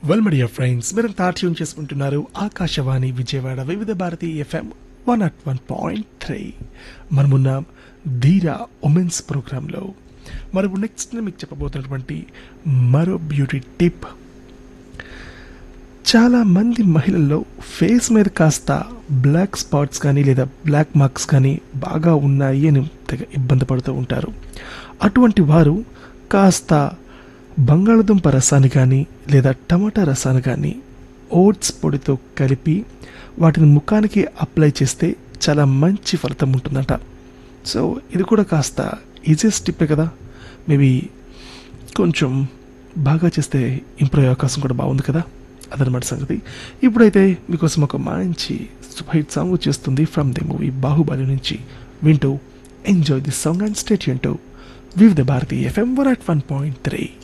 well media friends మీరంతా tune చేసుకుంటున్నారు Akashvani Vijayawada Vividh Bharati FM one not one point three మనమున్న ధీరా ఉమెన్స్ ప్రోగ్రాంలో మనము నెక్స్ట్ మీకు చెప్పబోతున్నటువంటి మరో బ్యూటీ టిప్ చాలా మంది మహిళల్లో ఫేస్ మీద కాస్త బ్లాక్ స్పాట్స్ కానీ లేదా బ్లాక్ మార్క్స్ కానీ బాగా ఉన్నాయి అని తెగ ఇబ్బంది పడుతూ ఉంటారు అటువంటి వారు కాస్త బంగాళదుంప రసాన్ని కానీ లేదా టమాటా రసాన్ని కానీ ఓట్స్ పొడితో కలిపి వాటిని ముఖానికి అప్లై చేస్తే చాలా మంచి ఫలితం ఉంటుందంట సో ఇది కూడా కాస్త ఈజియెస్ట్ టిప్పే కదా మేబీ కొంచెం బాగా చేస్తే ఇంప్రూవ్ అయ్యే అవకాశం కూడా బాగుంది కదా అదనమాట సంగతి ఇప్పుడైతే మీకోసం ఒక మంచి సూపర్ హిట్ సాంగ్ వచ్చేస్తుంది ఫ్రమ్ ది మూవీ బాహుబలి నుంచి వింటూ enjoy the song and stay tuned to Vividh Bharati FM one at one point three